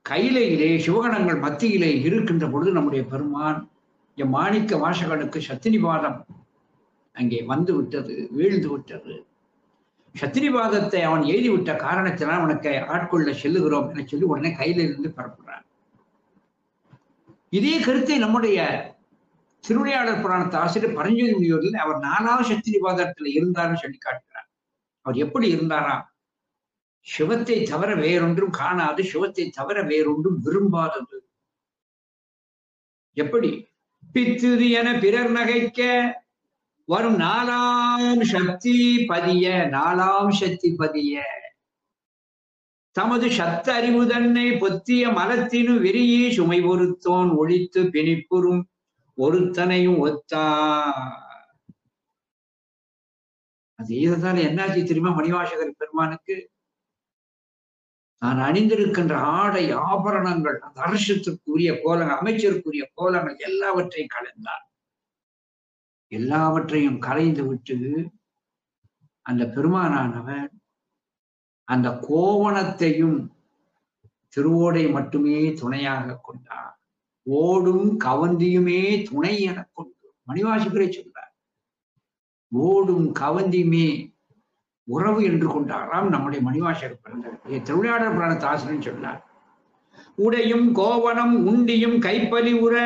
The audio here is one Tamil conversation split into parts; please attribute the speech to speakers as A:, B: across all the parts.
A: கையிலையிலே சிவகணங்கள் மத்தியிலே இருக்கின்ற பொழுது நம்முடைய பெருமான் என் மாணிக்க வாசகனுக்கு சத்தினிபாதம் அங்கே வந்து விட்டது வீழ்ந்து விட்டது சத்திரிவாதத்தை அவன் எழுதிவிட்ட காரணத்தினால் அவனுக்கு ஆட்கொள்ள செல்லுகிறோம் என சொல்லி உடனே கையில இருந்து பரப்புறான் இதே கருத்தை நம்முடைய திருவிளையாடல் புராணத்து ஆசிரியர் பரஞ்சோதி முனிவர்கள் அவர் நாலாவது சத்திரிவாதத்துல இருந்தார்னு சொல்லி காட்டுகிறார் அவர் எப்படி இருந்தாரா சிவத்தை தவிர வேறொன்றும் காணாது சிவத்தை தவிர வேறொன்றும் விரும்பாதது எப்படி பித்துது என பிறர் நகைக்க வரும் நாலாம் சக்தி பதிய நாலாம் சக்தி பதிய தமது சத்த அறிவு தன்னை பொத்திய மலத்தினு வெறியே சுமை பொறுத்தோன் ஒழித்து பிணிப்புறும் ஒருத்தனையும் ஒத்தா அது இதனால என்னாச்சு தெரியுமா மணிவாசகர் பெருமானுக்கு நான் அணிந்திருக்கின்ற ஆடை ஆபரணங்கள் அந்த அரசத்திற்குரிய கோலங்கள் அமைச்சருக்குரிய கோலங்கள் எல்லாவற்றையும் கலந்தான் எல்லாவற்றையும் கலைந்து விட்டு அந்த பெருமானானவர் அந்த கோவணத்தையும் திருவோடை மட்டுமே துணையாக கொண்டார் ஓடும் கவந்தியுமே துணை என கொண்டு மணிவாசிபுரை சொல்றார் ஓடும் கவந்தியுமே உறவு என்று கொண்டாராம் நம்முடைய மணிவாசகர் பிறந்தார் திருவிளையாடல் புராணத்து ஆசிரியன் சொன்னார் உடையும் கோவணம் உண்டியும் கைப்பலி உற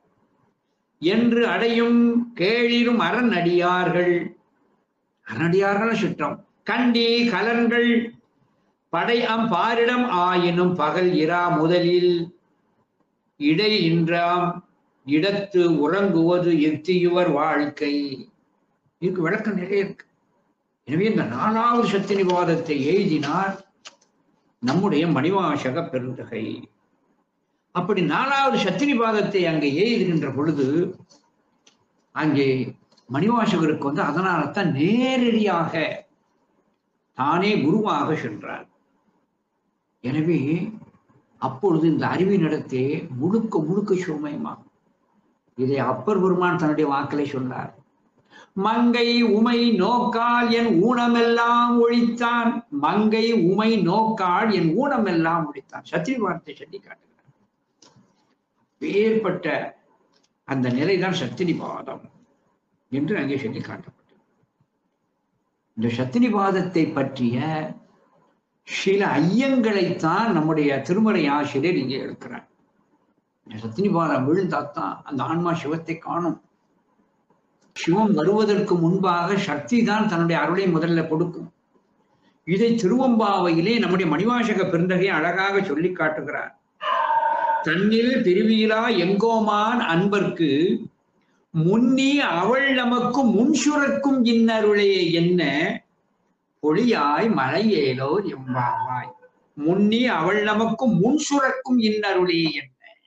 A: என்று அடையும் கேளிரும் அறநடியார்கள் அறநடியார்கள் சுற்றம் கண்டி கலன்கள் படை அம் பாரிடம் ஆயினும் பகல் இரா முதலில் இடை இன்றாம் இடத்து உறங்குவது எத்தியுவர் வாழ்க்கை இதுக்கு விளக்கம் நிறைய இருக்கு எனவே இந்த நாலாவது சத்தினிவாதத்தை எழுதினார் நம்முடைய மணிவாசக பெருந்தகை அப்படி நாலாவது சத்திரிபாதத்தை அங்கே எழுதுகின்ற பொழுது அங்கே மணிவாசகருக்கு வந்து அதனால தான் நேரடியாக தானே குருவாக சென்றார் எனவே அப்பொழுது இந்த அறிவினிடத்தே முழுக்க முழுக்க சுமயமாகும் இதை அப்பர் பெருமான் தன்னுடைய வாக்களை சொன்னார் மங்கை உமை நோக்கால் என் ஊனமெல்லாம் ஒழித்தான் மங்கை உமை நோக்கால் என் ஊனமெல்லாம் ஒழித்தான் சத்திரிவாதத்தை சொல்லி காட்டுகிறார் வேறுபட்ட அந்த நிலைதான் சத்தினிபாதம் என்று அங்கே சொல்லி காட்டப்பட்டது இந்த சத்தினிபாதத்தை பற்றிய சில ஐயங்களைத்தான் நம்முடைய திருமறை ஆசிரியர் இங்கே எடுக்கிறார் இந்த சத்தினிபாதம் விழுந்தாத்தான் அந்த ஆன்மா சிவத்தை காணும் சிவம் வருவதற்கு முன்பாக சக்தி தான் தன்னுடைய அருளை முதல்ல கொடுக்கும் இதை திருவம்பாவையிலே நம்முடைய மணிவாசக பெருந்தகை அழகாக சொல்லி காட்டுகிறார் தன்னில் பிரிவியிலா எங்கோமான் அன்பர்க்கு முன்னி அவள் நமக்கு முன்சுரக்கும் இன்னருளே என்ன பொழியாய் மலையேலோர் எம்பாவாய் முன்னி அவள் நமக்கு முன்சுரக்கும் இன்னருளே என்ன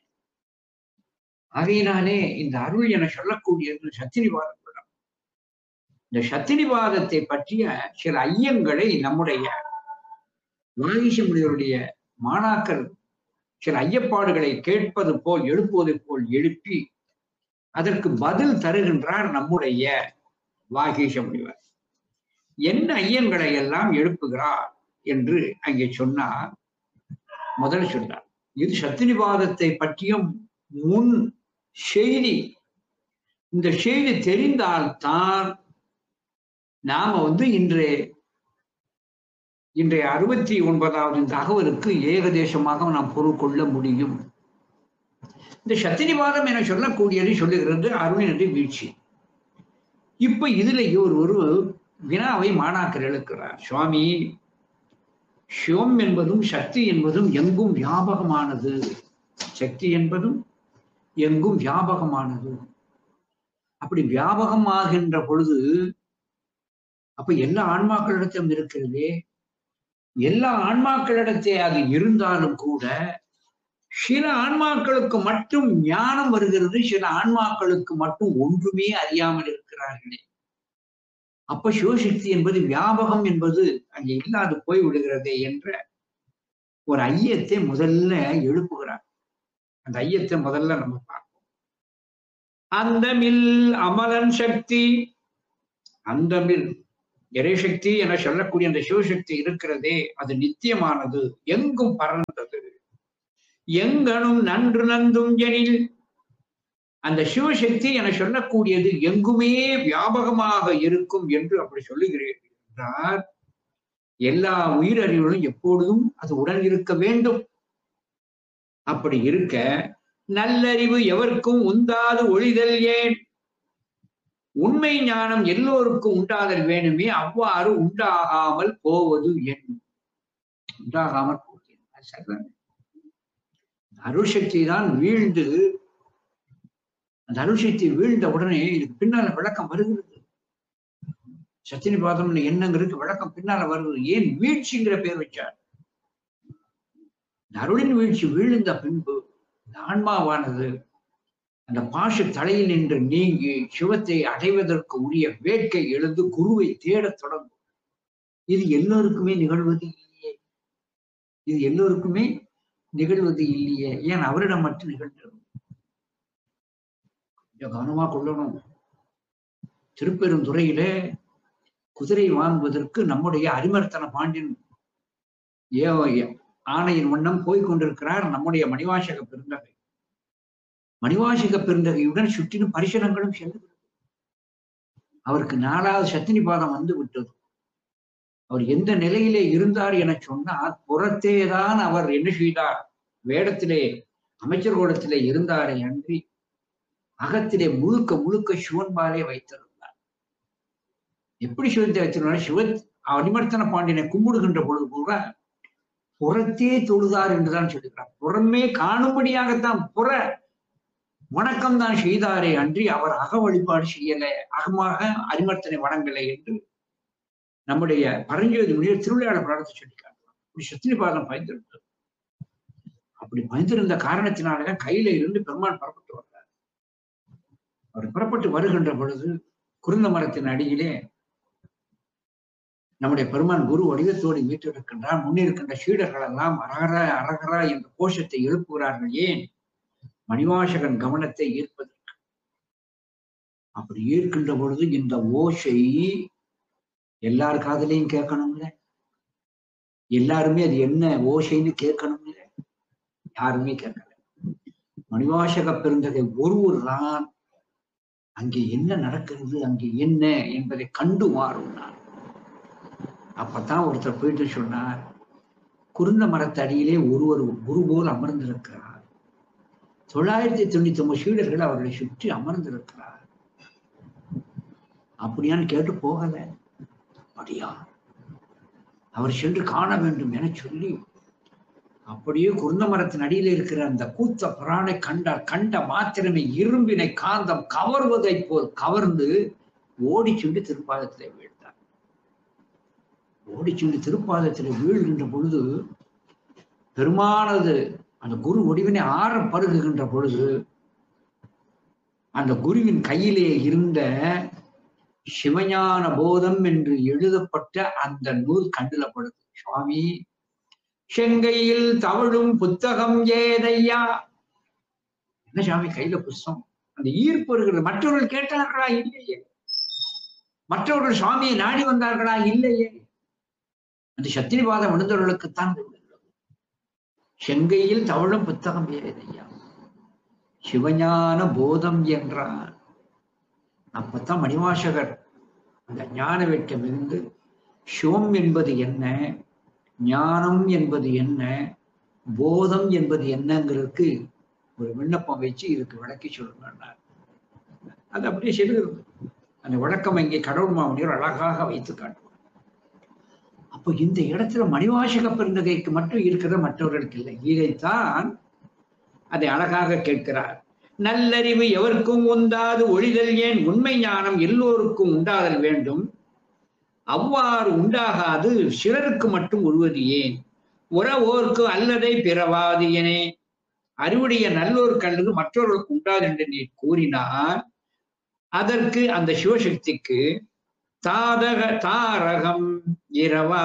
A: ஆகையினாலே இந்த அருள் என சொல்லக்கூடியது சத்தினிவாதம் குணம் இந்த சத்தினிவாதத்தை பற்றிய சில ஐயங்களை நம்முடைய வாகிசமுடியருடைய மாணாக்கர் சில ஐயப்பாடுகளை கேட்பது போல் எழுப்புவது போல் எழுப்பி அதற்கு பதில் தருகின்றார் நம்முடைய வாகீச முனிவர் என்ன ஐயன்களை எல்லாம் எழுப்புகிறார் என்று அங்கே சொன்னார் முதல் சொன்னார் இது சத்தினிவாதத்தை பற்றியும் முன் செய்தி இந்த செய்தி தெரிந்தால்தான் நாம வந்து இன்று இன்றைய அறுபத்தி ஒன்பதாவது இந்த அகவலுக்கு ஏகதேசமாக நாம் பொருள் கொள்ள முடியும் இந்த சத்தினிவாதம் என சொல்லக்கூடியது சொல்லுகிறது அருணினது வீழ்ச்சி இப்ப இதுல ஒரு ஒரு வினாவை மாணாக்கர் எழுக்கிறார் சுவாமி சிவம் என்பதும் சக்தி என்பதும் எங்கும் வியாபகமானது சக்தி என்பதும் எங்கும் வியாபகமானது அப்படி வியாபகமாகின்ற பொழுது அப்ப எல்லா ஆன்மாக்களிடத்திலும் இருக்கிறதே எல்லா ஆன்மாக்களிடத்தே அது இருந்தாலும் கூட சில ஆன்மாக்களுக்கு மட்டும் ஞானம் வருகிறது சில ஆன்மாக்களுக்கு மட்டும் ஒன்றுமே அறியாமல் இருக்கிறார்களே அப்ப சிவசக்தி என்பது வியாபகம் என்பது அங்கே இல்லாது போய் விடுகிறதே என்ற ஒரு ஐயத்தை முதல்ல எழுப்புகிறார் அந்த ஐயத்தை முதல்ல நம்ம பார்ப்போம் அந்த மில் அமலன் சக்தி அந்த மில் இறைசக்தி என சொல்லக்கூடிய அந்த சிவசக்தி இருக்கிறதே அது நித்தியமானது எங்கும் பறந்தது எங்கனும் நன்று நந்தும் எனில் அந்த சிவசக்தி என சொல்லக்கூடியது எங்குமே வியாபகமாக இருக்கும் என்று அப்படி சொல்லுகிறீர்கள் என்றார் எல்லா உயிரறிவுகளும் எப்பொழுதும் அது உடன் இருக்க வேண்டும் அப்படி இருக்க நல்லறிவு எவருக்கும் உந்தாது ஒழிதல் ஏன் உண்மை ஞானம் எல்லோருக்கும் உண்டாதல் வேணுமே அவ்வாறு உண்டாகாமல் போவது என் உண்டாகாமல் போவது என். அது சரிதானே? அருள் சக்தி தான் வீழ்ந்து அந்த அருள் சக்தி வீழ்ந்த உடனே இதுக்கு பின்னால விளக்கம் வருகிறது சத்தினிபாதம் எண்ணங்களுக்கு விளக்கம் பின்னால வருது ஏன் வீழ்ச்சிங்கிற பேர் வச்சார் இந்த அருளின் வீழ்ச்சி வீழ்ந்த பின்பு இந்த ஆன்மாவானது அந்த பாச தலையில் நின்று நீங்கி சிவத்தை அடைவதற்கு உரிய வேட்கை எழுந்து குருவை தேடத் தொடங்கும் இது எல்லோருக்குமே நிகழ்வது இல்லையே இது எல்லோருக்குமே நிகழ்வது இல்லையே ஏன் அவரிடம் மட்டும் நிகழ்ந்தது கொஞ்சம் கவனமா கொள்ளணும் திருப்பெருந்துறையிலே குதிரை வாங்குவதற்கு நம்முடைய அரிமர்த்தன பாண்டியன் ஏ ஆணையின் வண்ணம் போய்க் கொண்டிருக்கிறார் நம்முடைய மணிவாசக பெருந்தகை மணிவாசக பெருந்தகையுடன் சுற்றிலும் பரிசனங்களும் செல்லுகிறது அவருக்கு நாலாவது சத்தினி பாதம் வந்து விட்டது அவர் எந்த நிலையிலே இருந்தார் என சொன்னால் புறத்தேதான் அவர் என்ன செய்தார் வேடத்திலே அமைச்சர் கோலத்திலே இருந்தாரே அன்றி அகத்திலே முழுக்க முழுக்க சிவன்பாலே வைத்திருந்தார் எப்படி சிவத்தை வைத்திருந்தார் சிவ அனிமர்த்தன பாண்டியனை கும்பிடுகின்ற பொழுது கூட புறத்தே தொழுதார் என்றுதான் சொல்லுகிறார் புறமே காணும்படியாகத்தான் புற வணக்கம் தான் செய்தாரே அன்றி அவர் அக வழிபாடு செய்யல அகமாக அரிமர்த்தனை வணங்கலை என்று நம்முடைய பரஞ்சோதி முனிவர் திருவிளையாடல் பாடத்தை சொல்லி காட்டுவார் இப்படி சத்தினி பாதம் பயந்திருந்தது அப்படி பயந்திருந்த காரணத்தினாலதான் கையில இருந்து பெருமான் புறப்பட்டு வர்றார் அவர் புறப்பட்டு வருகின்ற பொழுது குருந்த மரத்தின் அடியிலே நம்முடைய பெருமான் குரு வடிவத்தோடு மீட்டிருக்கின்றார் முன்னிருக்கின்ற சீடர்கள் எல்லாம் அரகரா அரகரா என்ற கோஷத்தை எழுப்புகிறார்கள் ஏன் மணிவாசகன் கவனத்தை ஈர்ப்பதற்கு அப்படி ஈர்க்கின்ற பொழுது இந்த ஓசை எல்லார் காதலையும் கேட்கணும்ல எல்லாருமே அது என்ன ஓசைன்னு கேட்கணும்ல யாருமே கேட்கல மணிவாசக பெருந்தகை ஒருவர் தான் அங்கே என்ன நடக்கிறது அங்கே என்ன என்பதை கண்டு மாறும் நான் அப்பதான் ஒருத்தர் போயிட்டு சொன்னார் குருந்த மரத்தடியிலே ஒருவர் குரு போல் அமர்ந்திருக்கிறார் தொள்ளாயிரத்தி தொண்ணூத்தி ஒன்பது சீடர்கள் அவர்களை சுற்றி அமர்ந்திருக்கிறார் அப்படியான்னு கேட்டு போகல அப்படியா அவர் சென்று காண வேண்டும் என சொல்லி அப்படியே குருந்த மரத்தின் அடியில் இருக்கிற அந்த கூத்த புராணை கண்டார் கண்ட மாத்திரமே இரும்பினை காந்தம் கவர்வதைப் போல் கவர்ந்து ஓடி சென்று திருப்பாதத்திலே வீழ்ந்தார் ஓடி சென்று திருப்பாதத்திலே வீழ்கின்ற பொழுது பெருமானது அந்த குரு ஒடிவினை ஆறம் பருகுகின்ற பொழுது அந்த குருவின் கையிலே இருந்த சிவஞான போதம் என்று எழுதப்பட்ட அந்த நூல் கண்டுலப்படுது சுவாமி செங்கையில் தவழும் புத்தகம் ஏதையா என்ன சுவாமி கையில புஸ்தகம் அந்த ஈர்ப்பு இருக்கிறது மற்றவர்கள் கேட்டார்களா இல்லையே மற்றவர்கள் சுவாமியை நாடி வந்தார்களா இல்லையே அந்த சத்திரிவாதம் விழுந்தவர்களுக்குத்தான் இது உள்ளது. செங்கையில் தவழும் புத்தகம் ஏதையா சிவஞான போதம் என்றான் அப்பத்தான் மணிவாசகர் அந்த ஞான வேட்கம் இருந்து சிவம் என்பது என்ன ஞானம் என்பது என்ன போதம் என்பது என்னங்கிறதுக்கு ஒரு விண்ணப்பம் வச்சு இதுக்கு விளக்கி சொல்லுங்கன்னார் அது அப்படியே செல்கிறது அந்த விளக்கம் இங்கே கடவுள் மாமனியர் அழகாக வைத்து காட்டுவார் அப்போ இந்த இடத்துல மணிவாசக பெருந்தகைக்கு மட்டும் இருக்கிற மற்றவர்களுக்கு இல்லை இதைத்தான் அதை அழகாக கேட்கிறார் நல்லறிவு எவருக்கும் உண்டாது ஒழிதல் ஏன் உண்மை ஞானம் எல்லோருக்கும் உண்டாதல் வேண்டும் அவ்வாறு உண்டாகாது சிலருக்கு மட்டும் உருவது ஏன் உறவோர்க்கு அல்லதை பிறவாது எனே அறிவுடைய நல்லோருக்கு அல்லது மற்றவர்களுக்கு உண்டாது என்று நீ கூறினார் அதற்கு அந்த சிவசக்திக்கு தாதக தாரகம் இரவா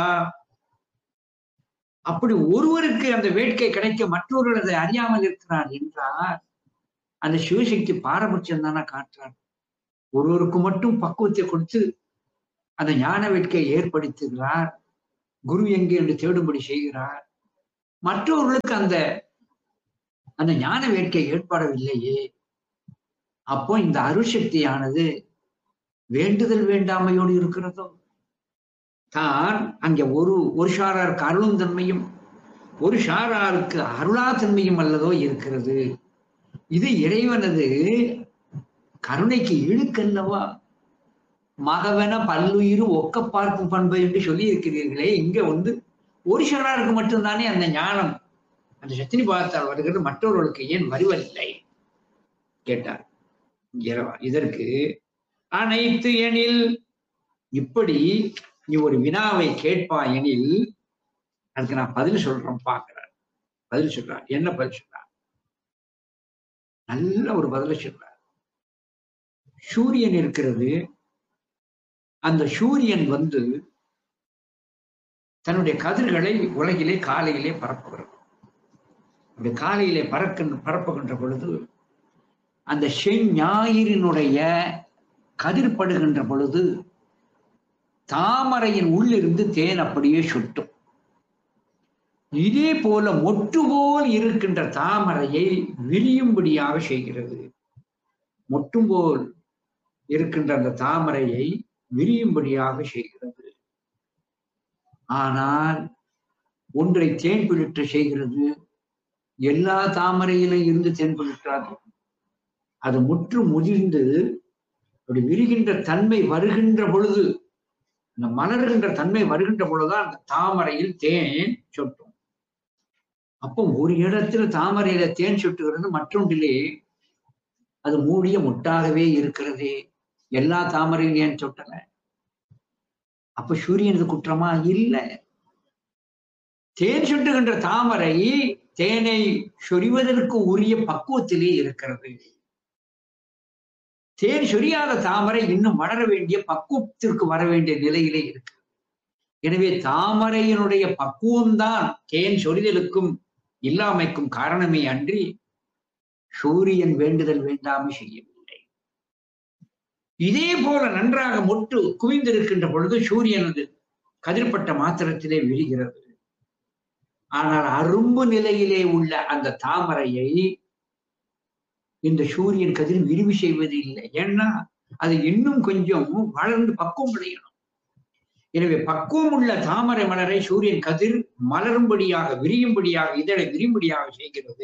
A: அப்படி ஒருவருக்கு அந்த வேட்கை கிடைக்க மற்றவர்கள் அதை அறியாமல் இருக்கிறார் என்றார் அந்த சிவசக்தி பாரபட்சம் தானே காட்டுறார் ஒருவருக்கு மட்டும் பக்குவத்தை கொடுத்து அந்த ஞான வேட்கையை ஏற்படுத்துகிறார் குரு எங்கே என்று தேடும்படி செய்கிறார் மற்றவர்களுக்கு அந்த அந்த ஞான வேட்கை ஏற்படவில்லையே அப்போ இந்த அருசக்தியானது வேண்டுதல் வேண்டாமையோடு இருக்கிறதோ தான் அங்கே ஒரு ஒரு சாராருக்கு அருளும் தன்மையும் ஒரு சாராருக்கு அருளா தன்மையும் அல்லதோ இருக்கிறது இது இறைவனது கருணைக்கு இழுக்கல்லவா மகவென பல்லுயிர் ஒக்க பார்க்கும் பண்பு என்று சொல்லி இருக்கிறீர்களே இங்க வந்து ஒரு சாராருக்கு மட்டும்தானே அந்த ஞானம் அந்த சத்தினி பாகத்தால் வருகிறது மற்றவர்களுக்கு ஏன் வருவதில்லை கேட்டார் இரவா இதற்கு அனைத்து எனில் இப்படி நீ ஒரு வினாவை கேட்பா எனில் அதுக்கு நான் பதில் சொல்றேன் பார்க்கிறேன் பதில் சொல்றார் என்ன பதில் சொல்றார் நல்ல ஒரு பதில சொல்றார் சூரியன் இருக்கிறது அந்த சூரியன் வந்து தன்னுடைய கதிர்களை உலகிலே காலையிலே பரப்புகிறது அப்படி காலையிலே பறக்க பரப்புகின்ற பொழுது அந்த செஞ்ஞாயிறினுடைய கதிர்படுகின்ற பொழுது தாமரையின் உள்ளிருந்து தேன் அப்படியே சுட்டும் இதே போல மொட்டு போல் இருக்கின்ற தாமரையை விரியும்படியாக செய்கிறது மொட்டும் போல் இருக்கின்ற அந்த தாமரையை விரியும்படியாக செய்கிறது ஆனால் ஒன்றை தேன் பிடிட்டு செய்கிறது எல்லா தாமரையிலும் இருந்து தேன் பிடிக்காது அது முற்று முதிர்ந்து அப்படி விரிகின்ற தன்மை வருகின்ற பொழுது அந்த மலர்கின்ற தன்மை வருகின்ற பொழுதுதான் அந்த தாமரையில் தேன் சொட்டும் அப்போ ஒரு இடத்துல தாமரையில தேன் சொட்டுகிறது மற்றொன்றிலே அது மூடிய முட்டாகவே இருக்கிறதே எல்லா தாமரையும் ஏன் சொட்டல அப்ப சூரியனது குற்றமா இல்ல தேன் சுட்டுகின்ற தாமரை தேனை சொரிவதற்கு உரிய பக்குவத்திலே இருக்கிறது தேன் சொரியாத தாமரை இன்னும் வளர வேண்டிய பக்குவத்திற்கு வர வேண்டிய நிலையிலே இருக்கு எனவே தாமரையினுடைய பக்குவம்தான் தேன் சொரிதலுக்கும் இல்லாமைக்கும் காரணமே அன்றி சூரியன் வேண்டுதல் வேண்டாமை செய்யவில்லை இதே போல நன்றாக மொட்டு குவிந்திருக்கின்ற பொழுது சூரியனது கதிர்பட்ட மாத்திரத்திலே விரிகிறது ஆனால் அரும்பு நிலையிலே உள்ள அந்த தாமரையை இந்த சூரியன் கதிர் விரிவு செய்வது இல்லை ஏன்னா அது இன்னும் கொஞ்சம் வளர்ந்து பக்குவம் அடையணும் எனவே பக்குவம் உள்ள தாமரை மலரை சூரியன் கதிர் மலரும்படியாக விரியும்படியாக இதழை விரியும்படியாக செய்கிறது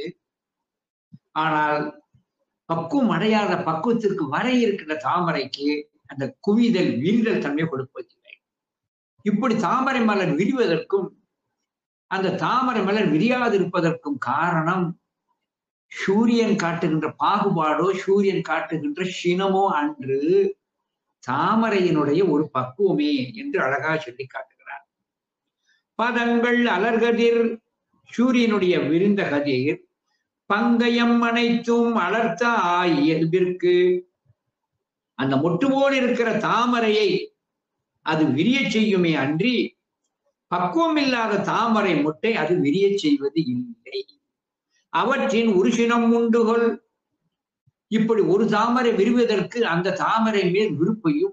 A: ஆனால் பக்குவம் அடையாத பக்குவத்திற்கு வர இருக்கின்ற தாமரைக்கு அந்த குவிதல் விரிதல் தன்மை கொடுப்பதில்லை இப்படி தாமரை மலர் விரிவதற்கும் அந்த தாமரை மலர் விரியாதிருப்பதற்கும் காரணம் சூரியன் காட்டுகின்ற பாகுபாடோ சூரியன் காட்டுகின்ற சினமோ அன்று தாமரையினுடைய ஒரு பக்குவமே என்று அழகா சொல்லி காட்டுகிறார் பதங்கள் அலர்கதிர் சூரியனுடைய விரிந்த கதிர் பங்கயம் அனைத்தும் அலர்த்த இயல்பிற்கு அந்த மொட்டுவோடு இருக்கிற தாமரையை அது விரிய செய்யுமே அன்றி பக்குவம் இல்லாத தாமரை மொட்டை அது விரிய செய்வது இல்லை அவற்றின் உருசினம் உண்டுகொள் இப்படி ஒரு தாமரை விரிவதற்கு அந்த தாமரை மேல் விருப்பையும்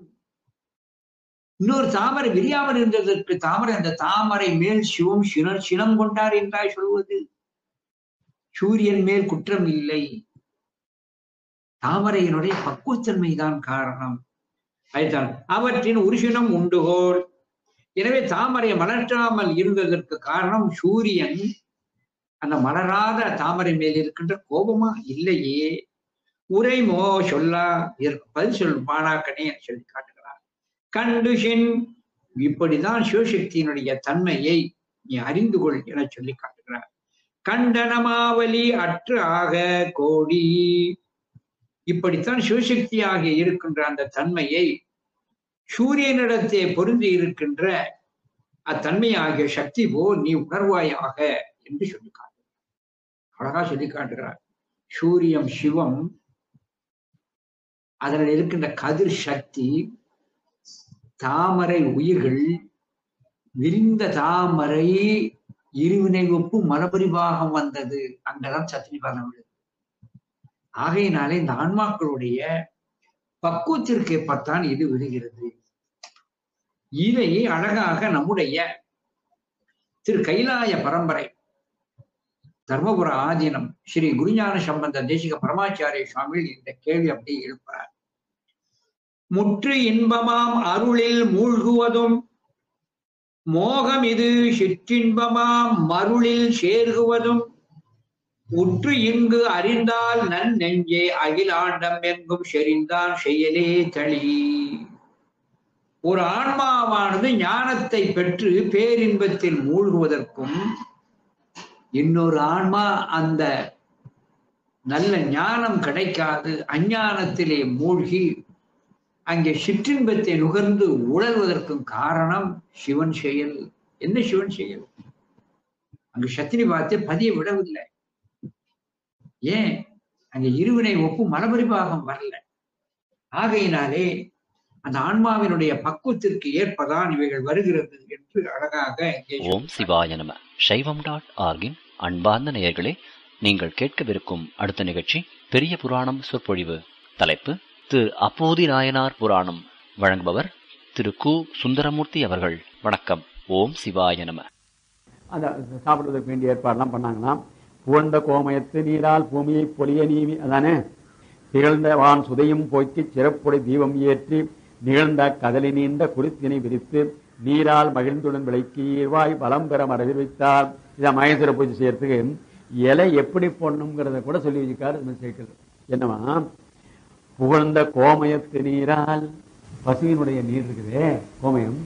A: இன்னொரு தாமரை விரியாமல் இருந்ததற்கு தாமரை அந்த தாமரை மேல் சிவம் சினம் சினம் கொண்டார் என்றாய் சொல்வது சூரியன் மேல் குற்றம் இல்லை தாமரையினுடைய பக்குவத்தன்மைதான் காரணம் அதுதான் அவற்றின் உருசினம் உண்டுகோள் எனவே தாமரை மலர்த்தாமல் இருந்ததற்கு காரணம் சூரியன் அந்த மலராத தாமரை மேல் இருக்கின்ற கோபமா இல்லையே உரைமோ சொல்லா இதற்கு பதில் சொல் பானாக்கனே சொல்லி காட்டுகிறார் கண்டுஷின் இப்படிதான் சிவசக்தியினுடைய தன்மையை நீ அறிந்து கொள் என சொல்லி காட்டுகிறார் கண்டனமாவலி அற்று ஆக கோடி இப்படித்தான் சிவசக்தியாக இருக்கின்ற அந்த தன்மையை சூரியனிடத்தே பொருந்தி இருக்கின்ற அத்தன்மையாகிய சக்தி போல் நீ உணர்வாயாக என்று சொல்லி காட்டுகிறார் அழகா சொல்லி காட்டுகிறார் சூரியம் சிவம் அதில் இருக்கின்ற கதிர் சக்தி தாமரை உயிர்கள் விரிந்த தாமரை இருவினை ஒப்பு மரபரிவாகம் வந்தது அங்கதான் சத்திரிபாதம் விழுது ஆகையினாலே இந்த ஆன்மாக்களுடைய பக்குவத்திற்கு ஏற்பத்தான் இது விழுகிறது இதை அழகாக நம்முடைய திரு கைலாய பரம்பரை தர்மபுர ஆதீனம் ஸ்ரீ குருஞான சம்பந்த தேசிக பரமாச்சாரிய சுவாமிகள் இந்த கேள்வி அப்படியே எழுப்புறார் முற்று இன்பமாம் அருளில் மூழ்குவதும் மோகம் இது சிற்றின்பமாம் மருளில் சேர்குவதும் உற்று இங்கு அறிந்தால் நன் நெஞ்சே அகிலாண்டம் எங்கும் செறிந்தான் செயலே தளி ஒரு ஆன்மாவானது ஞானத்தை பெற்று பேரின்பத்தில் மூழ்குவதற்கும் இன்னொரு ஆன்மா அந்த நல்ல ஞானம் கிடைக்காது அஞ்ஞானத்திலே மூழ்கி அங்கே சிற்றின்பத்தை நுகர்ந்து உழல்வதற்கும் காரணம் சிவன் செயல் என்ன சிவன் செயல் அங்கு சத்தினி பார்த்து பதிய விடவில்லை ஏன் அங்க இருவினை ஒப்பு மலபரிபாகம் வரல ஆகையினாலே அந்த ஆன்மாவினுடைய பக்குவத்திற்கு ஏற்பதான் இவைகள் வருகிறது என்று அழகாக இங்கே
B: ஓம் சிவாய நம சைவம் டாட் ஆர்கின் அன்பார்ந்த நேயர்களே நீங்கள் கேட்கவிருக்கும் அடுத்த நிகழ்ச்சி பெரிய புராணம் சொற்பொழிவு தலைப்பு திரு அப்போதி நாயனார் புராணம் வழங்குபவர் திரு கு சுந்தரமூர்த்தி அவர்கள் வணக்கம் ஓம் சிவாய நம
C: அந்த சாப்பிடுவதற்கு வேண்டிய ஏற்பாடுலாம் பண்ணாங்களாம் புகழ்ந்த கோமயத்து நீரால் பூமியை பொலிய நீவி அதானே திகழ்ந்த வான் சுதையும் போக்கி சிறப்புடை தீபம் ஏற்றி நிகழ்ந்த கதலி நீண்ட குருத்தினை விரித்து நீரால் மகிழ்ந்துடன் விளக்கீர்வாய் பலம் பெற மரபில் வைத்தார் இதை மகேஸ்வர பூஜை செய்யறதுக்கு இலை எப்படி போடணுங்கிறத கூட சொல்லி வச்சிருக்காரு இந்த சேர்க்கிறது என்னவா புகழ்ந்த கோமயத்து நீரால் பசுவினுடைய நீர் இருக்குதே கோமயம்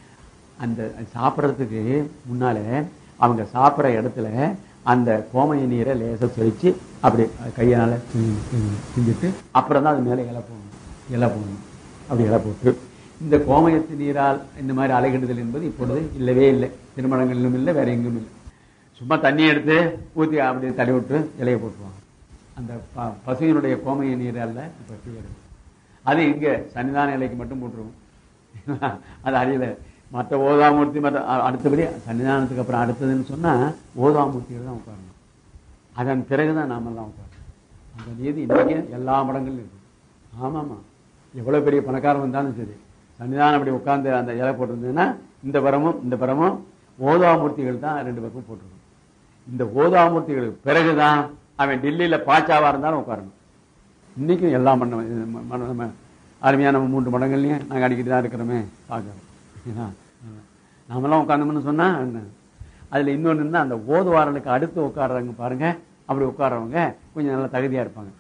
C: அந்த சாப்பிட்றதுக்கு முன்னால அவங்க சாப்பிட்ற இடத்துல அந்த கோமய நீரை லேசா தெளிச்சு அப்படி கையால செஞ்சுட்டு அப்புறம் தான் அது மேலே இலை போடணும் இலை போடணும் அப்படி இலை போட்டு இந்த கோமயத்து நீரால் இந்த மாதிரி அலைகிடுதல் என்பது இப்பொழுது இல்லவே இல்லை திருமணங்களிலும் இல்லை வேற எங்கும் இல்லை சும்மா தண்ணி எடுத்து ஊற்றி அப்படியே தடவி விட்டு இலையை போட்டுருவாங்க அந்த ப- பசுவினுடைய கோமய நீரால் இப்போ வருது அது இங்கே சன்னிதான இலைக்கு மட்டும் போட்டுருவோம் அது அறியல மற்ற ஓதாமூர்த்தி மற்ற அ- அடுத்தபடி சன்னிதானத்துக்கு அப்புறம் அடுத்ததுன்னு சொன்னா ஓதாமூர்த்திகள் தான் உட்காரணும் அதன் பிறகுதான் நாமெல்லாம் உட்காரணும் அந்த நீதி இன்னைக்கு எல்லா மடங்களிலும் இருக்கு ஆமாமா எவ்வளவு பெரிய பணக்காரன் வந்தாலும் சரி சன்னிதானம் அப்படி உட்கார்ந்து அந்த இலை போட்டிருந்ததுன்னா இந்த பரமும் இந்த பரமும் ஓதாமூர்த்திகள் தான் ரெண்டு பக்கம் போட்டிருக்கணும் இந்த ஓதாமூர்த்திகளுக்கு பிறகுதான் அவன் டெல்லியில பாச்சாவா இருந்தாலும் உட்காரணும் இன்னைக்கும் எல்லா மண்ட ம- ம- நம்ம அருமையான நம்ம மூன்று மடங்கள்லையும் நாங்கள் அடிக்கடி தான் இருக்கிறோமே பார்க்குறோம் ஏன்னா, நாமெல்லாம் உட்காந்தோம்னு சொன்னா என்ன அதில் இன்னொன்று இருந்தால் அந்த ஓதுவாரனுக்கு அடுத்து உட்காடுறாங்க பாருங்க அப்படி உட்கார்றவங்க கொஞ்சம் நல்லா தகுதியாக இருப்பாங்க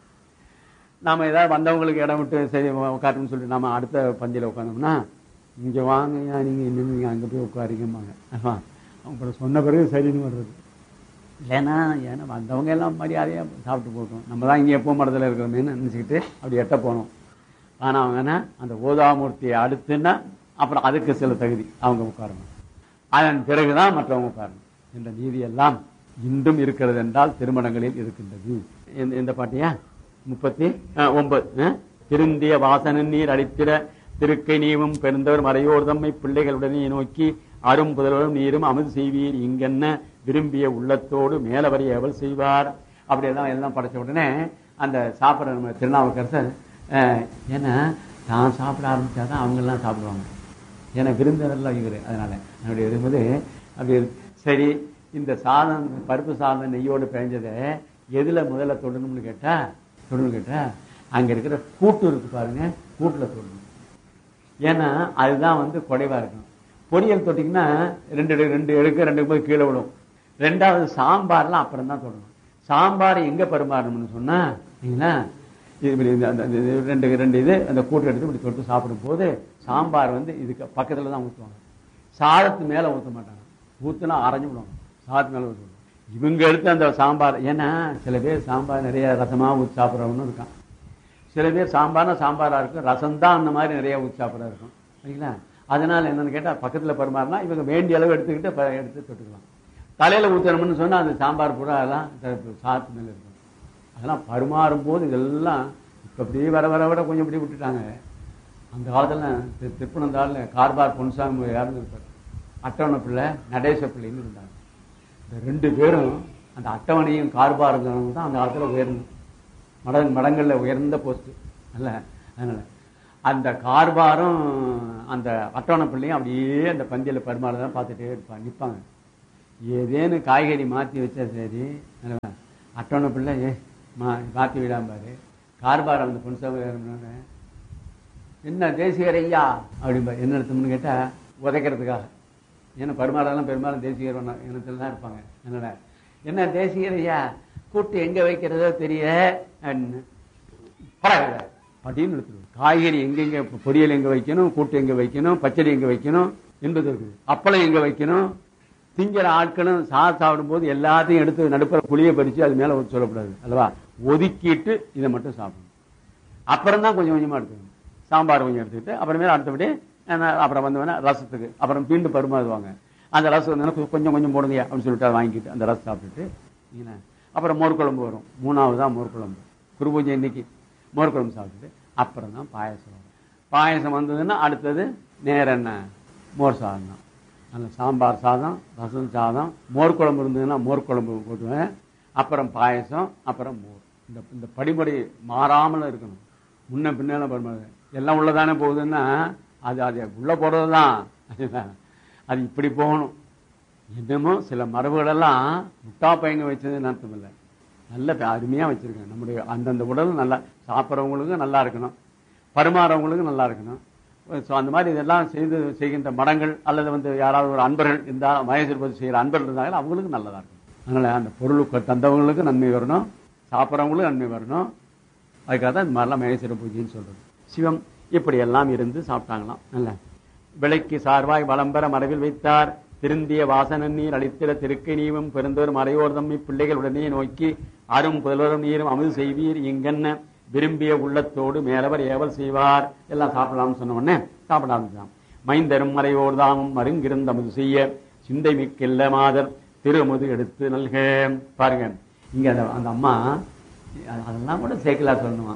C: நாம ஏதாவது வந்தவங்களுக்கு இடம் விட்டு சரி உட்காருன்னு சொல்லிட்டு நாம அடுத்த பந்தியில் உட்காந்தோம்னா இங்கே வாங்கய்யா நீங்கள் இன்னும் நீங்கள் அங்கே போய் உட்காரிங்கம்பாங்க ஆமா அப்புறம் சொன்ன பிறகு சரின்னு வர்றது இல்லைன்னா ஏன்னா வந்தவங்க எல்லாம் மரியாதையாக சாப்பிட்டு போட்டோம் நம்ம தான் இங்கே எப்போ மடத்தில் இருக்கிறோமேன்னு நினச்சிக்கிட்டு அப்படி எட்ட போனோம் ஆனால் அவங்கன்னா அந்த ஓதாமூர்த்தியை அடுத்துன்னா அப்புறம் அதுக்கு சில தகுதி அவங்க உட்காரணும் அதன் பிறகுதான் மற்றவங்க உட்காரணும் என்ற நீதி எல்லாம் இன்றும் இருக்கிறது என்றால் திருமணங்களில் இருக்கின்றது இந்த- இந்த பாட்டியா முப்பத்தி அஹ், ஒன்பது அஹ்? திருந்திய வாசனன் நீர் அடித்திட திருக்கை நீவும் பெருந்தவர் மறையோர் தம்மை பிள்ளைகளுடனே நோக்கி அரும் புதல்வரும் நீரும் அமுது செய்வீர் இங்கென்ன விரும்பிய உள்ளத்தோடு மேலவரை எவள் செய்வார் அப்படி எல்லாம் எல்லாம் படைச்ச உடனே அந்த சாப்பிட்ற நம்ம திருநாவுக்கரசர் அஹ், ஏன்னா தான் சாப்பிட ஆரம்பிச்சாதான் அவங்க எல்லாம் சாப்பிடுவாங்க ஏன்னா விருந்தினர்லாம் இவர் அதனால அப்படி இருக்கும்போது அப்படி இருக்கு. சரி இந்த சாதம் பருப்பு சாதம் நெய்யோடு பிழைஞ்சதை எதுல முதல்ல தொடணும்னு கேட்டா தொடணும்னு கேட்டா அங்க இருக்கிற கூட்டு இருக்கு பாருங்க கூட்டுல தொடணும் ஏன்னா அதுதான் வந்து குறைவா இருக்கும் பொரியல் தொட்டிங்கன்னா ரெண்டு எடு- ரெண்டு எடுக்க ரெண்டு போது கீழே விடும் ரெண்டாவது சாம்பார்லாம் அப்புறம் தான் தொடணும் சாம்பார் எங்க பரிமாறணும்னு சொன்னா சரிங்களா இது இப்படி இந்த- அந்த- இந்த ரெண்டு ரெண்டு இது அந்த கூட்டு எடுத்து இப்படி தொட்டு சாப்பிடும் போது சாம்பார் வந்து இதுக்கு பக்கத்துல தான் ஊற்றுவாங்க சாதத்து மேல ஊற்ற மாட்டாங்க ஊத்துனா அரைஞ்சு விடுவாங்க சாதத்து மேல ஊற்றுவாங்க இவங்க எடுத்து அந்த சாம்பார் ஏன்னா சில பேர் சாம்பார் நிறைய ரசமா ஊற்றி சாப்பிட்றவனும் இருக்கான் சில பேர் சாம்பார்னா சாம்பாரா இருக்கும் ரசம் தான் அந்த மாதிரி நிறைய ஊற்றி சாப்பிட்றா இருக்கும் சரிங்களா அதனால என்னன்னு கேட்டா பக்கத்துல பரிமாறினா இவங்க வேண்டிய அளவு எடுத்துக்கிட்டு ப- எடுத்து தொட்டுக்கலாம் தலையில ஊற்றணும்னு சொன்னா அந்த சாம்பார் பூரா அதெல்லாம் த- சாத்து மேல இருக்கும் அதெல்லாம் பரிமாறும் போது இதெல்லாம் இப்ப அப்படியே வர வர வர கொஞ்சம் இப்படி விட்டுட்டாங்க அந்த காலத்துல திரு- திருப்பனந்தாள்ல கார்பார் பொன்சாமி யாருன்னு இருப்பார் அட்டவணை பிள்ளை நடேச பிள்ளைன்னு இருந்தாங்க இந்த ரெண்டு பேரும் அந்த அட்டவணையும் கார்பாரும் தான் அந்த காலத்துல உயர்ந்து மட மடங்கள்ல உயர்ந்த போஸ்ட் அல்ல அதனால அந்த கார்பாரும் அந்த அட்டவணை பிள்ளையும் அப்படியே அந்த பந்தியில பரிமாறதான் பார்த்துட்டே இருப்பாங்க நிற்பாங்க ஏதேன்னு காய்கறி மாற்றி வச்சா சரி அல்லவா? அட்டவணை பிள்ளை ஏ மா மாற்றி விடாம்பாரு கார்பார் அந்த பொன் சகோதரன் என்ன தேசிகர் ஐயா அப்படிம்பா என்ன அர்த்தம்னு கேட்டா உதைக்கிறதுக்காக ஏன்னா பருமாறெல்லாம் பெரும்பாலும் தேசிகர் இனத்துல தான் இருப்பாங்க என்னடா என்ன தேசிகர் ஐயா கூட்டு எங்க வைக்கிறதோ தெரிய அப்படின்னு பரவாயில்ல அப்படின்னு எடுத்துருவோம் காய்கறி எங்கெங்க பொரியல் எங்க வைக்கணும் கூட்டு எங்க வைக்கணும் பச்சடி எங்க வைக்கணும் என்பது இருக்குது அப்பளம் எங்க வைக்கணும் திங்கிற ஆட்களும் சார் சாப்பிடும்போது எல்லாத்தையும் எடுத்து நடுப்புற புளியை பறிச்சு அது மேல ஊத்தி சொல்லக்கூடாது அல்லவா ஒதுக்கிட்டு இதை மட்டும் சாப்பிடணும் அப்புறம் தான் கொஞ்சம் கொஞ்சமா எடுத்துக்கணும் சாம்பார் கொஞ்சம் எடுத்துக்கிட்டு அப்புறமேல அடுத்தபடி என்ன, அப்புறம் வந்தவொடனே ரசத்துக்கு அப்புறம் மீண்டும் பருமாறுவாங்க அந்த ரசம் வந்து கொஞ்சம் கொஞ்சம் போடுங்க அப்படின்னு சொல்லிட்டு அதை வாங்கிட்டு அந்த ரசம் சாப்பிட்டுட்டு என்ன, அப்புறம் மோர் குழம்பு வரும் மூணாவது தான் மோர் குழம்பு குரு பூஜை இன்னைக்கு மோர் குழம்பு சாப்பிட்டுட்டு அப்புறம் தான் பாயசம் வரும் பாயசம் வந்ததுன்னா அடுத்தது நேர என்ன மோர் சாதம் தான் அந்த சாம்பார் சாதம் ரசம் சாதம் மோர் குழம்பு இருந்ததுன்னா மோர் குழம்பு போட்டுவேன் அப்புறம் பாயசம் அப்புறம் மோர் இந்த இந்த படிமுறை மாறாமல் இருக்கணும் முன்ன பின்னால பரிமாறு எல்லாம் உள்ளதானே போகுதுன்னா அது அது உள்ள போறது தான் அது இப்படி போகணும் என்னமோ சில மரபுகளெல்லாம் முட்டா பையங்க வச்சதுன்னு அர்த்தம் இல்லை நல்ல ப- அருமையா வச்சிருக்கேன் நம்முடைய அந்தந்த உடல் நல்லா சாப்பிட்றவங்களுக்கும் நல்லா இருக்கணும் பரிமாறவங்களுக்கும் நல்லா இருக்கணும் ஸோ அந்த மாதிரி இதெல்லாம் செய்து செய்கின்ற மடங்கள் அல்லது வந்து யாராவது ஒரு அன்பர்கள் இருந்தால் மகேஸ்வரபதி செய்கிற அன்பர்கள் இருந்தாலும் அவங்களுக்கும் நல்லதா இருக்கும் அதனால அந்த பொருளுக்கு தந்தவங்களுக்கும் நன்மை வரணும் சாப்பிட்றவங்களுக்கும் நன்மை வரணும் அதுக்காக தான் இந்த மாதிரிலாம் மகேஸ்வர பூஜைன்னு சொல்றது சிவம் இப்படி எல்லாம் இருந்து சாப்பிட்டாங்களாம் நல்ல விலைக்கு சார்வாய் வளம்பெற மரபில் வைத்தார் திருந்திய வாசன நீர் அளித்திட திருக்கை நீவும் பெருந்தோர் மறையோர் தம்மை பிள்ளைகள் உடனே நோக்கி அரும் புதலோரும் நீரும் அமுது செய்வீர் இங்கென்ன விரும்பிய உள்ளத்தோடு மேலவர் ஏவல் செய்வார் எல்லாம் சாப்பிடலாம்னு சொன்ன உடனே சாப்பிட ஆரம்பிச்சான் மைந்தரும் மறையோர் தாமும் மருங்கிருந்த அமுது செய்ய சிந்தை மிக்கில்ல மாதர் திருமுது எடுத்து நல்க பாருங்க இங்க அந்த அந்த அம்மா அது- அதெல்லாம் கூட சேர்க்கலா சொல்லணுமா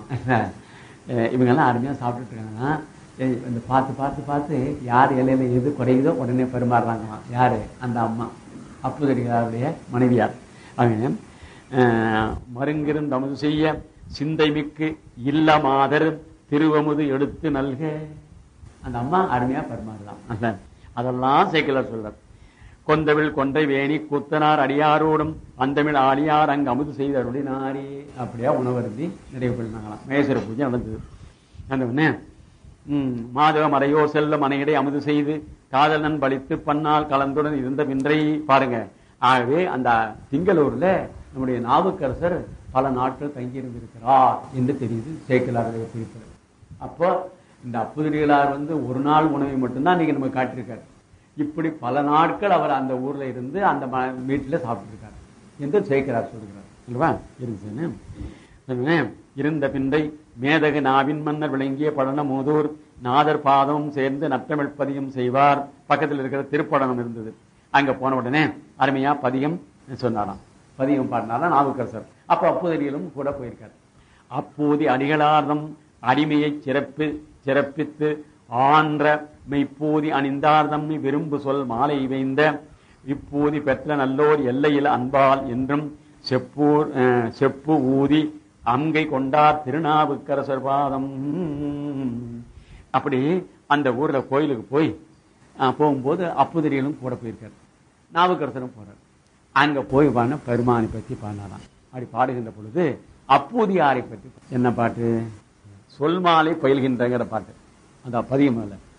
C: அஹ் இவங்கெல்லாம் அருமையாக சாப்பிட்டுட்டு இருக்காங்கன்னா ஏய், இந்த பார்த்து பார்த்து பார்த்து யார் இலையில எது குறையுதோ உடனே பரிமாறுறாங்களாம் யாரு அந்த அம்மா அப்புதடிகளாருடைய மனைவியார் அவங்க அஹ், மருங்கிருந்து அமுது செய்ய சிந்தை மிக்கு இல்ல மாதர் திருவமுது எடுத்து நல்க அந்த அம்மா அருமையா பரிமாறலாம் அதான். அதெல்லாம் சேக்கிலார் சொல்றார் கொந்தவில் கொன்றை வேணி கூத்தனார் அடியாரோடும் அந்தமிழ் ஆடியார் அங்கு அமுது செய்த அருளினாரே அப்படியா உணவருந்தி நிறைவு பண்ணாங்களாம் மேசர பூஜை நடந்தது அந்த உடனே ம், மாதவ மறையோ செல்ல மனையிடை அமுது செய்து காதலன் பலித்து பன்னால் கலந்துடன் இருந்த பின்றை பாருங்க ஆகவே அந்த திங்களூர்ல நம்முடைய நாவுக்கரசர் பல நாட்கள் தங்கி இருந்திருக்கிறார் என்று தெரியுது சேக்கிலாருடைய குறிப்பில் அப்போ இந்த அப்புதிரிகளார் வந்து ஒரு நாள் உணவை மட்டும்தான் நீங்க நம்ம காட்டியிருக்காரு இப்படி பல நாட்கள் அவர் அந்த ஊர்ல இருந்து அந்த ம- வீட்டுல சாப்பிட்டுருக்காரு என்று சேக்கிரார் சொல்கிறார் இல்லவா இருந்துச்சுன்னு இருந்த பின்றை மேதகு நாவின் மன்னர் விளங்கிய படன மூதூர் நாதர் பாதமும் சேர்ந்து நற்றமிழ் பதியம் செய்வார் பக்கத்தில் இருக்கிற திருப்படனம் இருந்தது அங்க போன உடனே அருமையா பதியம் சொன்னாராம் பதியம் பாடினாரா நாவுக்கரசர் அப்ப அப்போதரியிலும் கூட போயிருக்காரு அப்போது அடிகளார்தம் அடிமையை சிறப்பு சிறப்பித்து ஆன்ற மெய்ப்போதி அணிந்தார் தம்மை விரும்பு சொல் மாலை வைந்த இப்போதி பெற்ற நல்லோர் எல்லையில் அன்பால் என்றும் செப்பூர் அஹ், செப்பு ஊதி அங்கை கொண்டார் திருநாவுக்கரசர் பாதம் அப்படி அந்த ஊர்ல கோயிலுக்கு போய் அஹ், போகும்போது அப்புதிரிகளும் கூட போயிருக்காரு நாவுக்கரசரும் போறார் அங்க போய் பாடின பெருமானை பத்தி பாடினாராம் அப்படி பாடுகின்ற பொழுது அப்பூதியாரை பற்றி என்ன பாட்டு சொல் மாலை பயில்கின்றங்கிற பாட்டு அந்த பதியம் அல்ல